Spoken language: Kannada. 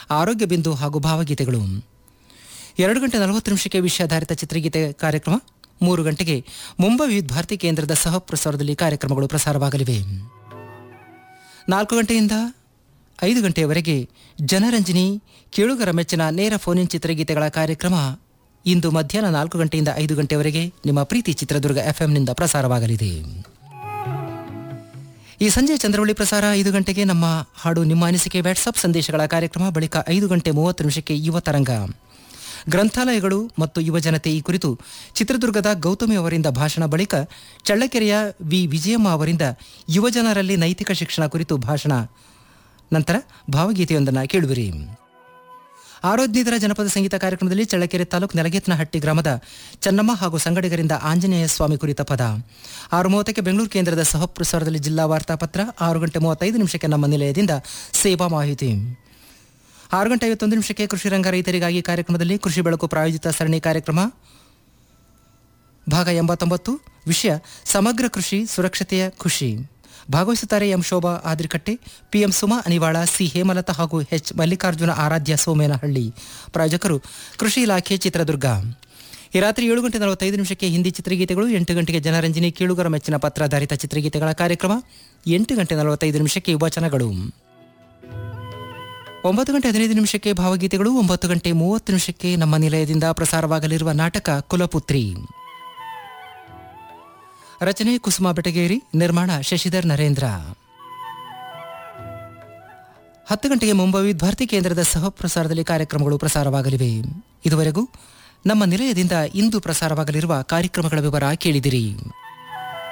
ಆರೋಗ್ಯ ಬಿಂದು ಹಾಗೂ ಭಾವಗೀತೆಗಳು ಎರಡು ಗಂಟೆ ನಲವತ್ತು ನಿಮಿಷಕ್ಕೆ ವಿಷಯಾಧಾರಿತ ಚಿತ್ರಗೀತೆ ಕಾರ್ಯಕ್ರಮ ಮೂರು ಗಂಟೆಗೆ ಮುಂಬೈ ವಿದ್ಯುತ್ ಭಾರತಿ ಕೇಂದ್ರದ ಸಹ ಪ್ರಸಾರದಲ್ಲಿ ಕಾರ್ಯಕ್ರಮಗಳು ಪ್ರಸಾರವಾಗಲಿವೆ ನಾಲ್ಕು ಗಂಟೆಯಿಂದ ಐದು ಗಂಟೆಯವರೆಗೆ ಜನರಂಜನಿ ಕೇಳುಗರ ಮೆಚ್ಚಿನ ನೇರ ಫೋನಿನ್ ಚಿತ್ರಗೀತೆಗಳ ಕಾರ್ಯಕ್ರಮ ಇಂದು ಮಧ್ಯಾಹ್ನ ನಾಲ್ಕು ಗಂಟೆಯಿಂದ ಐದು ಗಂಟೆಯವರೆಗೆ ನಿಮ್ಮ ಪ್ರೀತಿ ಚಿತ್ರದುರ್ಗ ಎಫ್ಎಂನಿಂದ ಪ್ರಸಾರವಾಗಲಿದೆ ಈ ಸಂಜೆ ಚಂದ್ರವಳ್ಳಿ ಪ್ರಸಾರ ಐದು ಗಂಟೆಗೆ ನಮ್ಮ ಹಾಡು ನಿಮ್ಮ ಅನಿಸಿಕೆ ವಾಟ್ಸಪ್ ಸಂದೇಶಗಳ ಕಾರ್ಯಕ್ರಮ ಬಳಿಕ ಐದು ಗಂಟೆ ಮೂವತ್ತು ನಿಮಿಷಕ್ಕೆ ಯುವ ತರಂಗ ಗ್ರಂಥಾಲಯಗಳು ಮತ್ತು ಯುವಜನತೆ ಈ ಕುರಿತು ಚಿತ್ರದುರ್ಗದ ಗೌತಮಿ ಅವರಿಂದ ಭಾಷಣ ಬಳಿಕ ಚಳ್ಳಕೆರೆಯ ವಿ ವಿಜಯಮ್ಮ ಅವರಿಂದ ಯುವಜನರಲ್ಲಿ ನೈತಿಕ ಶಿಕ್ಷಣ ಕುರಿತು ಭಾಷಣ ನಂತರ ಭಾವಗೀತೆಯೊಂದನ್ನು ಕೇಳುವಿರಿ ಆರೋಗ್ಯದರ ಜನಪದ ಸಂಗೀತ ಕಾರ್ಯಕ್ರಮದಲ್ಲಿ ಚಳ್ಳಕೆರೆ ತಾಲೂಕು ನೆಲಗೇತನಹಟ್ಟಿ ಗ್ರಾಮದ ಚನ್ನಮ್ಮ ಹಾಗೂ ಸಂಗಡಿಗರಿಂದ ಆಂಜನೇಯ ಸ್ವಾಮಿ ಕುರಿತ ಪದ ಆರು ಮೂವತ್ತಕ್ಕೆ ಬೆಂಗಳೂರು ಕೇಂದ್ರದ ಸಹ ಪ್ರಸಾರದಲ್ಲಿ ಜಿಲ್ಲಾ ವಾರ್ತಾಪತ್ರ ಆರು ಗಂಟೆ ಮೂವತ್ತೈದು ನಿಮಿಷಕ್ಕೆ ನಮ್ಮ ನಿಲಯದಿಂದ ಸೇವಾ ಮಾಹಿತಿ ಆರು ಗಂಟೆ ಐವತ್ತೊಂದು ನಿಮಿಷಕ್ಕೆ ಕೃಷಿ ರಂಗ ರೈತರಿಗಾಗಿ ಕಾರ್ಯಕ್ರಮದಲ್ಲಿ ಕೃಷಿ ಬೆಳಕು ಪ್ರಾಯೋಜಿತ ಸರಣಿ ಕಾರ್ಯಕ್ರಮ ಭಾಗ ಎಂಬತ್ತೊಂಬತ್ತು ವಿಷಯ ಸಮಗ್ರ ಕೃಷಿ ಸುರಕ್ಷತೆಯ ಖುಷಿ ಭಾಗವಹಿಸುತ್ತಾರೆ M Shobha Adrikatte PM Suma Anivala C Hemalatha ಹಾಗೂ ಎಚ್ ಮಲ್ಲಿಕಾರ್ಜುನ ಆರಾಧ್ಯ ಸೋಮೇನಹಳ್ಳಿ ಪ್ರಾಯೋಜಕರು ಕೃಷಿ ಇಲಾಖೆ ಚಿತ್ರದುರ್ಗ ಈ ರಾತ್ರಿ ಏಳು ಗಂಟೆ ನಲವತ್ತೈದು ನಿಮಿಷಕ್ಕೆ ಹಿಂದಿ ಚಿತ್ರಗೀತೆಗಳು ಎಂಟು ಗಂಟೆಗೆ ಜನರಂಜನಿ ಕೇಳುಗರ ಮೆಚ್ಚಿನ ಪತ್ರಾಧಾರಿತ ಚಿತ್ರಗೀತೆಗಳ ಕಾರ್ಯಕ್ರಮ ಎಂಟು ಗಂಟೆ ನಲವತ್ತೈದು ನಿಮಿಷಕ್ಕೆ ವಚನಗಳು ಒಂಬತ್ತು ಗಂಟೆ ಹದಿನೈದು ನಿಮಿಷಕ್ಕೆ ಭಾವಗೀತೆಗಳು ಒಂಬತ್ತು ಗಂಟೆ ಮೂವತ್ತು ನಿಮಿಷಕ್ಕೆ ನಮ್ಮ ನಿಲಯದಿಂದ ಪ್ರಸಾರವಾಗಲಿರುವ ನಾಟಕ ಕುಲಪುತ್ರಿ ರಚನೆ ಕುಸುಮ ಬೆಟಗೇರಿ ನಿರ್ಮಾಣ ಶಶಿಧರ್ ನರೇಂದ್ರ ಹತ್ತು ಗಂಟೆಗೆ ಮುಂಬೈ ಭಾರತಿ ಕೇಂದ್ರದ ಸಹ ಪ್ರಸಾರದಲ್ಲಿ ಕಾರ್ಯಕ್ರಮಗಳು ಪ್ರಸಾರವಾಗಲಿವೆ ಇದುವರೆಗೂ ನಮ್ಮ ನಿಲಯದಿಂದ ಇಂದು ಪ್ರಸಾರವಾಗಲಿರುವ ಕಾರ್ಯಕ್ರಮಗಳ ವಿವರ ಕೇಳಿದಿರಿ